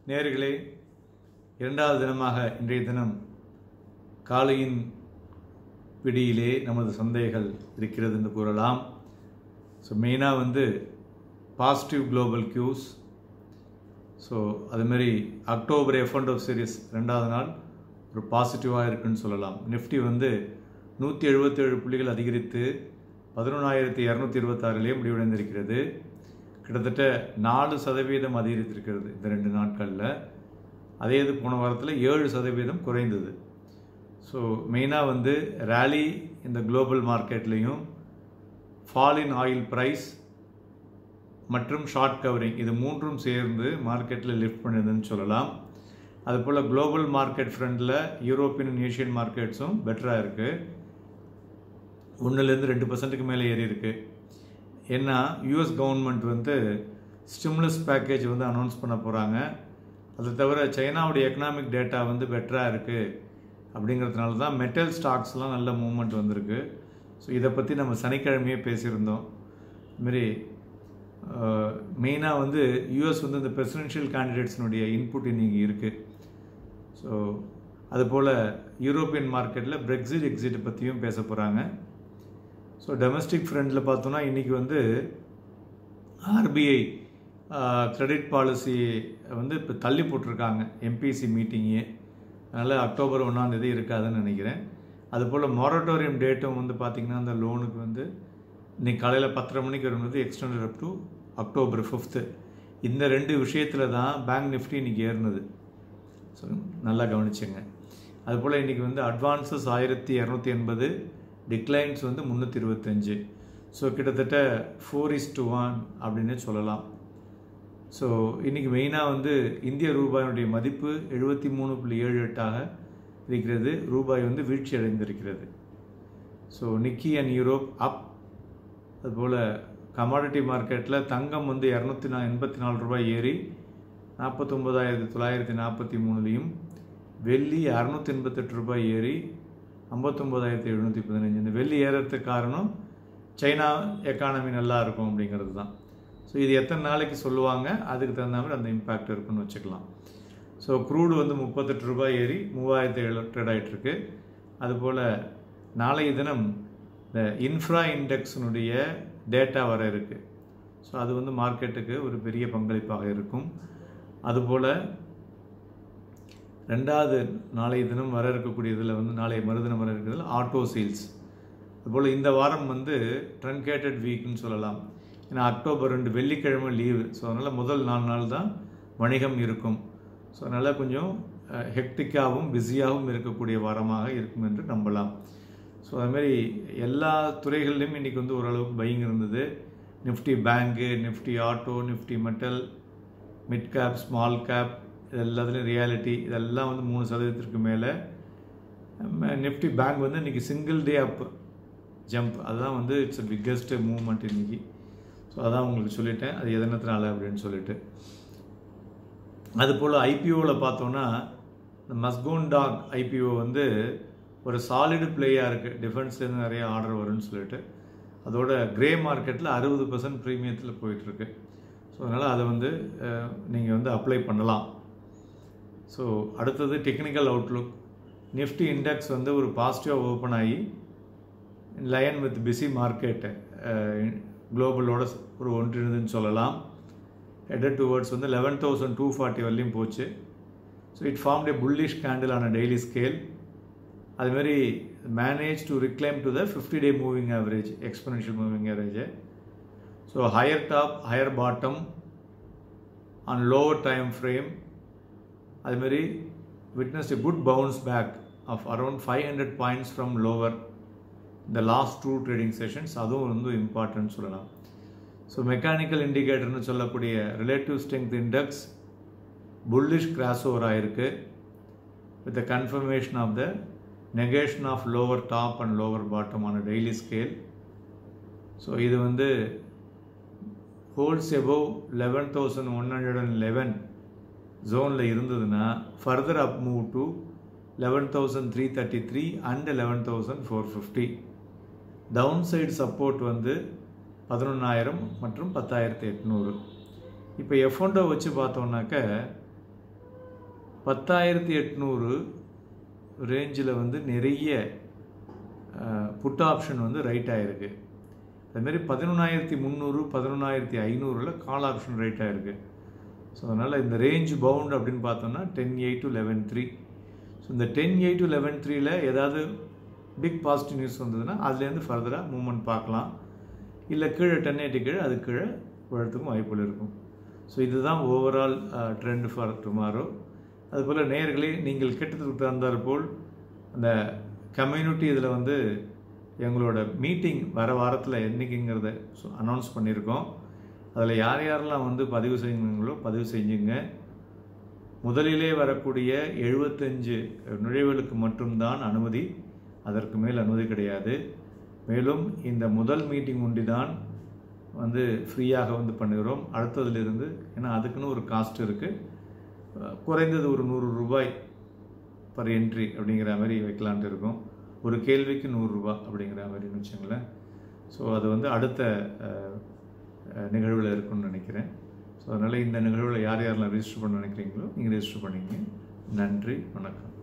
நேர்களே இரண்டாவது தினமாக இன்றைய தினம் காலையின் பிடியிலே நமது சந்தைகள் இருக்கிறது என்று கூறலாம் ஸோ மெயினாக வந்து பாசிட்டிவ் குளோபல் கியூஸ் ஸோ அதுமாரி அக்டோபர் எஃப் அண்ட் சீரிஸ் ரெண்டாவது நாள் ஒரு பாசிட்டிவாக இருக்குன்னு சொல்லலாம் நிஃப்டி வந்து நூற்றி எழுபத்தேழு புள்ளிகள் அதிகரித்து பதினொன்றாயிரத்தி இரநூத்தி இருபத்தாறிலே முடிவடைந்திருக்கிறது கிட்டத்தட்ட நாலு சதவீதம் அதிகரித்திருக்கிறது இந்த ரெண்டு நாட்களில் அதே இது போன வாரத்தில் ஏழு சதவீதம் குறைந்தது ஸோ மெயினாக வந்து ரேலி இந்த குளோபல் மார்க்கெட்லேயும் ஃபால் இன் ஆயில் ப்ரைஸ் மற்றும் ஷார்ட் கவரிங் இது மூன்றும் சேர்ந்து மார்க்கெட்டில் லிஃப்ட் பண்ணுதுன்னு சொல்லலாம் அதுபோல் குளோபல் மார்க்கெட் ஃப்ரண்டில் யூரோப்பியன் ஏஷியன் மார்க்கெட்ஸும் பெட்டராக இருக்குது ஒன்றுலேருந்து ரெண்டு பர்சன்ட்டுக்கு மேலே ஏறி இருக்கு ஏன்னா யூஎஸ் கவர்மெண்ட் வந்து ஸ்டிமுலஸ் பேக்கேஜ் வந்து அனௌன்ஸ் பண்ண போகிறாங்க அது தவிர சைனாவுடைய எக்கனாமிக் டேட்டா வந்து பெட்டராக இருக்குது அப்படிங்கிறதுனால தான் மெட்டல் ஸ்டாக்ஸ்லாம் நல்ல மூவ்மெண்ட் வந்திருக்கு ஸோ இதை பற்றி நம்ம சனிக்கிழமையே பேசியிருந்தோம் இதுமாரி மெயினாக வந்து யூஎஸ் வந்து இந்த பிரசிடென்ஷியல் கேண்டிடேட்ஸினுடைய இன்புட் இன்னைக்கு இருக்குது ஸோ அதுபோல் யூரோப்பியன் மார்க்கெட்டில் பிரெக்சிட் எக்ஸிட் பற்றியும் பேச போகிறாங்க ஸோ டொமஸ்டிக் ஃப்ரெண்டில் பார்த்தோன்னா இன்றைக்கி வந்து ஆர்பிஐ கிரெடிட் பாலிசி வந்து இப்போ தள்ளி போட்டிருக்காங்க எம்பிசி மீட்டிங்கே அதனால் அக்டோபர் ஒன்றாந்தேதி இருக்காதுன்னு நினைக்கிறேன் அதுபோல் மொரட்டோரியம் டேட்டும் வந்து பார்த்திங்கன்னா அந்த லோனுக்கு வந்து இன்றைக்கி காலையில் பத்தரை மணிக்கு வரும்போது extended up to October fifth இந்த ரெண்டு விஷயத்தில் தான் பேங்க் நிஃப்டி இன்றைக்கி ஏறினது ஸோ நல்லா கவனிச்சுங்க அதுபோல் இன்றைக்கி வந்து அட்வான்ஸஸ் ஆயிரத்தி இரநூத்தி எண்பது டிக்ளைன்ஸ் வந்து முந்நூற்றி இருபத்தஞ்சு ஸோ கிட்டத்தட்ட ஃபோர் இஸ் டு ஒன் அப்படின்னு சொல்லலாம் ஸோ இன்றைக்கி மெயினாக வந்து இந்திய ரூபாயினுடைய மதிப்பு எழுபத்தி மூணு புள்ளி ஏழு எட்டாக இருக்கிறது ரூபாய் வந்து வீழ்ச்சி அடைந்திருக்கிறது so Nikkei and Europe up அதுபோல் கமாடிட்டி மார்க்கெட்டில் தங்கம் வந்து இரநூத்தி நா எண்பத்தி நாலு ரூபாய் ஏறி நாற்பத்தொம்போதாயிரத்தி தொள்ளாயிரத்தி நாற்பத்தி மூணுலேயும் வெள்ளி அறநூற்றி எண்பத்தெட்டு ரூபாய் ஏறி ஐம்பத்தொம்போதாயிரத்தி எழுநூற்றி பதினஞ்சு இந்த வெள்ளி ஏறதுக்கு காரணம் சைனா எக்கானமி நல்லா இருக்கும் அப்படிங்கிறது தான் ஸோ இது எத்தனை நாளைக்கு சொல்லுவாங்க அதுக்கு தகுந்த மாதிரி அந்த இம்பேக்ட் இருக்குன்னு வச்சுக்கலாம் ஸோ க்ரூடு வந்து முப்பத்தெட்டு ரூபாய் ஏறி மூவாயிரத்தி ஏழு ட்ரேட் ஆகிட்டுருக்கு அதுபோல் நாளைய தினம் இந்த இன்ஃப்ரா இண்டெக்ஸினுடைய டேட்டா வர இருக்குது ஸோ அது வந்து மார்க்கெட்டுக்கு ஒரு பெரிய பங்களிப்பாக இருக்கும் அதுபோல் ரெண்டாவது நாளைய தினம் வர இருக்கக்கூடிய இதில் வந்து நாளைய மறுதினம் வர இருக்கிறதுல ஆட்டோ சேல்ஸ் அதுபோல் இந்த வாரம் வந்து ட்ரன்கேட்டட் வீக்னு சொல்லலாம் ஏன்னா அக்டோபர் ரெண்டு வெள்ளிக்கிழமை லீவு ஸோ அதனால் முதல் நாலு நாள் தான் வணிகம் இருக்கும் ஸோ அதனால் கொஞ்சம் ஹெக்டிக்காகவும் பிஸியாகவும் இருக்கக்கூடிய வாரமாக இருக்கும் என்று நம்பலாம் ஸோ அதுமாரி எல்லா துறைகள்லையும் இன்றைக்கி வந்து ஓரளவுக்கு பையிங் இருந்தது Nifty bank Nifty auto Nifty metal mid cap small cap இது எல்லாத்துலேயும் ரியாலிட்டி இதெல்லாம் வந்து மூணு சதவீதத்திற்கு மேலே நிஃப்டி பேங்க் வந்து இன்றைக்கி சிங்கிள் டே அப் ஜம்ப் அதுதான் வந்து இட்ஸ் பிக்கஸ்ட் மூவ்மெண்ட் இன்றைக்கி ஸோ அதான் உங்களுக்கு சொல்லிட்டேன் அது எதனத்தினால அப்படின்னு சொல்லிட்டு அதுபோல் ஐபிஓவில் பார்த்தோன்னா இந்த மஸ்கோன் டாக் ஐபிஓ வந்து ஒரு சாலிடு பிளேயாக இருக்குது டிஃபென்ஸ்லேருந்து நிறைய ஆர்டர் வரும்னு சொல்லிட்டு அதோட கிரே மார்க்கெட்டில் அறுபது பர்சன்ட் ப்ரீமியத்தில் போயிட்டுருக்கு ஸோ அதனால் அதை வந்து நீங்கள் வந்து அப்ளை பண்ணலாம் ஸோ அடுத்தது டெக்னிக்கல் அவுட்லுக் நிஃப்டி இண்டெக்ஸ் வந்து ஒரு பாசிட்டிவாக ஓப்பன் ஆகி லயன் வித் பிஸி மார்க்கெட்டு குளோபலோட ஒரு ஒன்றிணைதுன்னு சொல்லலாம் ஹெடட் டுவர்ட்ஸ் வந்து லெவன் தௌசண்ட் டூ ஃபார்ட்டி வரலையும் போச்சு so it form a bullish candle on a daily scale அதுமாரி manage to reclaim to the fifty day moving average exponential moving average so higher top higher bottom on lower time frame அதுமாரி witness a good bounce back of around five hundred points from lower இந்த last two trading sessions அதுவும் வந்து important சொல்லலாம் so mechanical இண்டிகேட்டர்னு சொல்லக்கூடிய relative strength index bullish crossover ஆயிருக்கு with the confirmation of the negation of lower top and lower bottom on daily scale so இது வந்து holds above eleven thousand one hundred and eleven ஜோனில் இருந்ததுன்னா further up move to eleven thousand three thirty three and eleven thousand four fifty downside support வந்து பதினொன்றாயிரம் மற்றும் பத்தாயிரத்தி எட்நூறு இப்போ எஃப்ஒண்டோ வச்சு பார்த்தோம்னாக்க பத்தாயிரத்தி எட்நூறு ரேஞ்சில் வந்து நிறைய புட் ஆப்ஷன் வந்து ரைட் ஆகிருக்கு அதுமாரி பதினொன்றாயிரத்தி முந்நூறு பதினொன்றாயிரத்தி ஐநூறில் கால் ஆப்ஷன் ரைட் ஆகிருக்கு ஸோ அதனால் இந்த ரேஞ்ச் பவுண்ட் அப்படின்னு பார்த்தோம்னா ten eight to eleven three so இந்த டென் எயிட் டு லெவன் த்ரீல ஏதாவது பிக் பாசிட்டிவ் நியூஸ் வந்ததுன்னா அதுலேருந்து ஃபர்தராக மூவ்மெண்ட் பார்க்கலாம் இல்லை கீழே டென் எயிட்டி கீழே அது கீழே விழறதுக்கும் வாய்ப்புகள் இருக்கும் ஸோ இதுதான் ஓவரால் ட்ரெண்ட் ஃபார் டுமாரோ அதுபோல் நேயர்களே நீங்கள் கேட்டதுக்கு தகுந்தாற் போல் அந்த கம்யூனிட்டி இதில் வந்து எங்களோட மீட்டிங் வர வாரத்தில் என்றைக்குங்கிறத அனௌன்ஸ் பண்ணியிருக்கோம் அதில் யார் யாரெல்லாம் வந்து பதிவு செய்யுங்களோ பதிவு செஞ்சுங்க முதலிலே வரக்கூடிய எழுபத்தஞ்சு நுழைவுகளுக்கு மட்டும்தான் அனுமதி அதற்கு மேல் அனுமதி கிடையாது மேலும் இந்த முதல் மீட்டிங் ஒண்டி தான் வந்து ஃப்ரீயாக வந்து பண்ணுகிறோம் அடுத்ததுலேருந்து ஏன்னா அதுக்குன்னு ஒரு காஸ்ட் இருக்குது குறைந்தது ஒரு நூறு ரூபாய் பர் என்ட்ரி அப்படிங்கிற மாதிரி வைக்கலான்ட்டு இருக்கோம் ஒரு கேள்விக்கு நூறுரூபா அப்படிங்கிற மாதிரின்னு வச்சுங்களேன் ஸோ அது வந்து அடுத்த நிகழ்வில் இருக்குன்னு நினைக்கிறேன் ஸோ அதனால் இந்த நிகழ்வில் யார் யாரெல்லாம் ரெஜிஸ்டர் பண்ண நினைக்கிறீங்களோ நீங்கள் ரெஜிஸ்டர் பண்ணிங்க நன்றி வணக்கம்